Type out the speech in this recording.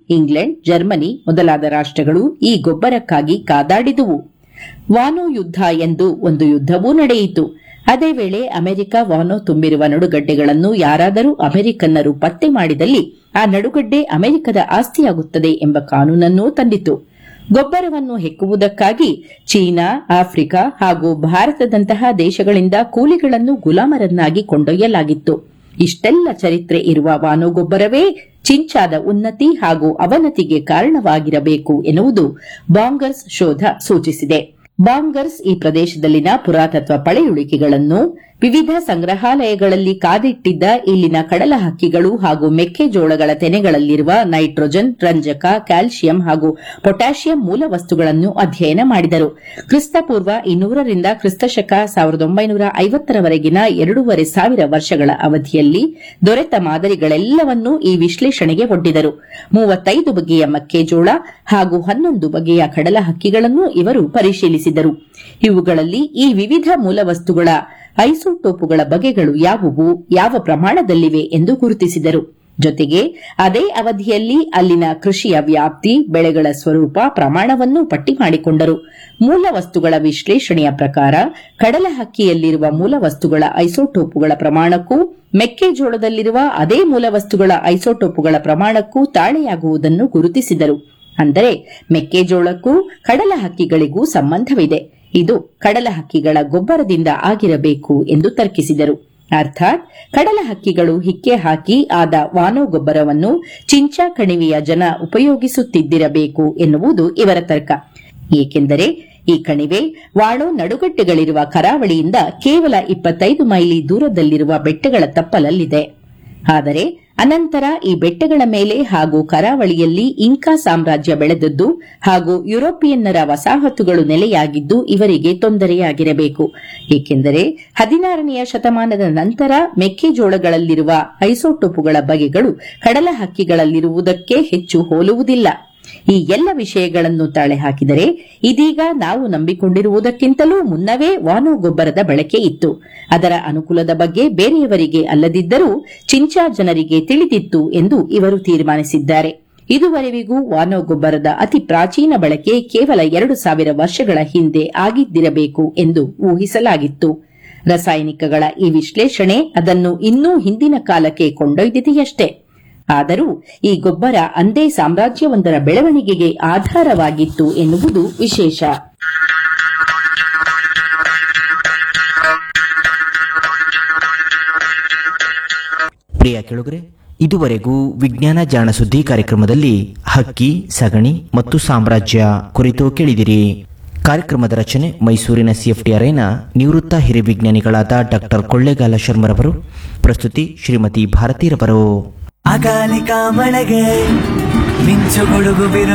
England Germany ಮೊದಲಾದ ರಾಷ್ಟ್ರಗಳು ಈ ಗೊಬ್ಬರಕ್ಕಾಗಿ ಕಾದಾಡಿದುವು ವಾನೋ ಯುದ್ಧ ಎಂದು ಒಂದು ಯುದ್ಧವೂ ನಡೆಯಿತು ಅದೇ ವೇಳೆ ಅಮೆರಿಕ ವಾನೋ ತುಂಬಿರುವ ನಡುಗಡ್ಡೆಗಳನ್ನು ಯಾರಾದರೂ ಅಮೆರಿಕನ್ನರು ಪತ್ತೆ ಮಾಡಿದಲ್ಲಿ ಆ ನಡುಗಡ್ಡೆ ಅಮೆರಿಕದ ಆಸ್ತಿಯಾಗುತ್ತದೆ ಎಂಬ ಕಾನೂನನ್ನೂ ತಂದಿತು ಗೊಬ್ಬರವನ್ನು ಹೆಕ್ಕುವುದಕ್ಕಾಗಿ ಚೀನಾ ಆಫ್ರಿಕಾ ಹಾಗೂ ಭಾರತದಂತಹ ದೇಶಗಳಿಂದ ಕೂಲಿಗಳನ್ನು ಗುಲಾಮರನ್ನಾಗಿ ಕೊಂಡೊಯ್ಯಲಾಗಿತ್ತು ಇಷ್ಟೆಲ್ಲ ಚರಿತ್ರೆ ಇರುವ ವಾನೋಗೊಬ್ಬರವೇ ಚಿಂಚಾದ ಉನ್ನತಿ ಹಾಗೂ ಅವನತಿಗೆ ಕಾರಣವಾಗಿರಬೇಕು ಎನ್ನುವುದು ಬಾಂಗರ್ಸ್ ಶೋಧ ಸೂಚಿಸಿದೆ ಬಾಂಗರ್ಸ್ ಈ ಪ್ರದೇಶದಲ್ಲಿನ ಪುರಾತತ್ವ ಪಳೆಯುಳಿಕೆಗಳನ್ನು ವಿವಿಧ ಸಂಗ್ರಹಾಲಯಗಳಲ್ಲಿ ಕಾದಿಟ್ಟಿದ್ದ ಇಲ್ಲಿನ ಕಡಲ ಹಕ್ಕಿಗಳು ಹಾಗೂ ಮೆಕ್ಕೆಜೋಳಗಳ ತೆನೆಗಳಲ್ಲಿರುವ ನೈಟ್ರೋಜನ್ ರಂಜಕ ಕ್ಯಾಲ್ಸಿಯಂ ಹಾಗೂ ಪೊಟ್ಯಾಷಿಯಂ ಮೂಲ ವಸ್ತುಗಳನ್ನು ಅಧ್ಯಯನ ಮಾಡಿದರು ಕ್ರಿಸ್ತಪೂರ್ವ ಇನ್ನೂರರಿಂದ ಕ್ರಿಸ್ತಶಕ ಸಾವಿರದ ಒಂಬೈನೂರ ಐವತ್ತರವರೆಗಿನ ಎರಡೂವರೆ ಸಾವಿರ ವರ್ಷಗಳ ಅವಧಿಯಲ್ಲಿ ದೊರೆತ ಮಾದರಿಗಳೆಲ್ಲವನ್ನೂ ಈ ವಿಶ್ಲೇಷಣೆಗೆ ಒಡ್ಡಿದರು ಮೂವತ್ತೈದು ಬಗೆಯ ಮೆಕ್ಕೆಜೋಳ ಹಾಗೂ ಹನ್ನೊಂದು ಬಗೆಯ ಕಡಲ ಹಕ್ಕಿಗಳನ್ನು ಇವರು ಪರಿಶೀಲಿಸಿದರು ಇವುಗಳಲ್ಲಿ ಈ ವಿವಿಧ ಮೂಲವಸ್ತುಗಳ ಐಸೋಟೋಪುಗಳ ಬಗೆಗಳು ಯಾವುವು ಯಾವ ಪ್ರಮಾಣದಲ್ಲಿವೆ ಎಂದು ಗುರುತಿಸಿದರು ಜೊತೆಗೆ ಅದೇ ಅವಧಿಯಲ್ಲಿ ಅಲ್ಲಿನ ಕೃಷಿಯ ವ್ಯಾಪ್ತಿ ಬೆಳೆಗಳ ಸ್ವರೂಪ ಪ್ರಮಾಣವನ್ನು ಪಟ್ಟಿ ಮಾಡಿಕೊಂಡರು ಮೂಲ ವಸ್ತುಗಳ ವಿಶ್ಲೇಷಣೆಯ ಪ್ರಕಾರ ಕಡಲ ಹಕ್ಕಿಯಲ್ಲಿರುವ ಮೂಲ ವಸ್ತುಗಳ ಐಸೋಟೋಪುಗಳ ಪ್ರಮಾಣಕ್ಕೂ ಮೆಕ್ಕೆಜೋಳದಲ್ಲಿರುವ ಅದೇ ಮೂಲ ವಸ್ತುಗಳ ಐಸೋಟೋಪುಗಳ ಪ್ರಮಾಣಕ್ಕೂ ತಾಳೆಯಾಗುವುದನ್ನು ಗುರುತಿಸಿದರು ಅಂದರೆ ಮೆಕ್ಕೆಜೋಳಕ್ಕೂ ಕಡಲ ಹಕ್ಕಿಗಳಿಗೂ ಸಂಬಂಧವಿದೆ ಇದು ಕಡಲ ಹಕ್ಕಿಗಳ ಗೊಬ್ಬರದಿಂದ ಆಗಿರಬೇಕು ಎಂದು ತರ್ಕಿಸಿದರು ಅರ್ಥಾತ್ ಕಡಲ ಹಕ್ಕಿಗಳು ಹಿಕ್ಕೆ ಹಾಕಿ ಆದ ವಾನೋ ಗೊಬ್ಬರವನ್ನು ಚಿಂಚಾ ಕಣಿವೆಯ ಜನ ಉಪಯೋಗಿಸುತ್ತಿದ್ದಿರಬೇಕು ಎನ್ನುವುದು ಇವರ ತರ್ಕ ಏಕೆಂದರೆ ಈ ಕಣಿವೆ ವಾಳೋ ನಡುಗಡ್ಡೆಗಳಿರುವ ಕರಾವಳಿಯಿಂದ ಕೇವಲ ಇಪ್ಪತ್ತೈದು ಮೈಲಿ ದೂರದಲ್ಲಿರುವ ಬೆಟ್ಟಗಳ ತಪ್ಪಲಲ್ಲಿದೆ ಆದರೆ ಅನಂತರ ಈ ಬೆಟ್ಟಗಳ ಮೇಲೆ ಹಾಗೂ ಕರಾವಳಿಯಲ್ಲಿ ಇಂಕಾ ಸಾಮ್ರಾಜ್ಯ ಬೆಳೆದದ್ದು ಹಾಗೂ ಯುರೋಪಿಯನ್ನರ ವಸಾಹತುಗಳು ನೆಲೆಯಾಗಿದ್ದು ಇವರಿಗೆ ತೊಂದರೆಯಾಗಿರಬೇಕು ಏಕೆಂದರೆ ಹದಿನಾರನೆಯ ಶತಮಾನದ ನಂತರ ಮೆಕ್ಕೆಜೋಳಗಳಲ್ಲಿರುವ ಐಸೋಟೋಪುಗಳ ಬಗೆಗಳು ಕಡಲ ಹಕ್ಕಿಗಳಲ್ಲಿರುವುದಕ್ಕೆ ಹೆಚ್ಚು ಹೋಲುವುದಿಲ್ಲ ಈ ಎಲ್ಲ ವಿಷಯಗಳನ್ನು ತಾಳೆ ಹಾಕಿದರೆ ಇದೀಗ ನಾವು ನಂಬಿಕೊಂಡಿರುವುದಕ್ಕಿಂತಲೂ ಮುನ್ನವೇ ವಾನೋ ಗೊಬ್ಬರದ ಬಳಕೆ ಇತ್ತು ಅದರ ಅನುಕೂಲದ ಬಗ್ಗೆ ಬೇರೆಯವರಿಗೆ ಅಲ್ಲದಿದ್ದರೂ ಚಿಂಚಾ ಜನರಿಗೆ ತಿಳಿದಿತ್ತು ಎಂದು ಇವರು ತೀರ್ಮಾನಿಸಿದ್ದಾರೆ ಇದುವರೆವಿಗೂ ವಾನೋ ಗೊಬ್ಬರದ ಅತಿ ಪ್ರಾಚೀನ ಬಳಕೆ ಕೇವಲ ಎರಡು ಸಾವಿರ ವರ್ಷಗಳ ಹಿಂದೆ ಆಗಿದ್ದಿರಬೇಕು ಎಂದು ಊಹಿಸಲಾಗಿತ್ತು ರಾಸಾಯನಿಕಗಳ ಈ ವಿಶ್ಲೇಷಣೆ ಅದನ್ನು ಇನ್ನೂ ಹಿಂದಿನ ಕಾಲಕ್ಕೆ ಕೊಂಡೊಯ್ದಿದೆಯಷ್ಟೇ ಆದರೂ ಈ ಗೊಬ್ಬರ ಅಂದೇ ಸಾಮ್ರಾಜ್ಯವೊಂದರ ಬೆಳವಣಿಗೆಗೆ ಆಧಾರವಾಗಿತ್ತು ಎನ್ನುವುದು ವಿಶೇಷ ಪ್ರಿಯ ಕೆಳುಗರೆ ಇದುವರೆಗೂ ವಿಜ್ಞಾನ ಜಾಣ ಸುದ್ದಿ ಕಾರ್ಯಕ್ರಮದಲ್ಲಿ ಹಕ್ಕಿ ಸಗಣಿ ಮತ್ತು ಸಾಮ್ರಾಜ್ಯ ಕುರಿತು ಕೇಳಿದಿರಿ ಕಾರ್ಯಕ್ರಮದ ರಚನೆ ಮೈಸೂರಿನ ಸಿಎಫ್ಟಿಆರ್ಐನ ನಿವೃತ್ತ ಹಿರಿಯ ವಿಜ್ಞಾನಿಗಳಾದ ಡಾಕ್ಟರ್ ಕೊಳ್ಳೇಗಾಲ ಶರ್ಮರವರು ಪ್ರಸ್ತುತಿ ಶ್ರೀಮತಿ ಭಾರತೀರವರು ಅಕಾಲಿಕ ಮಳೆಗೆ ಮಿಂಚು ಗುಡುಗು ಬಿರು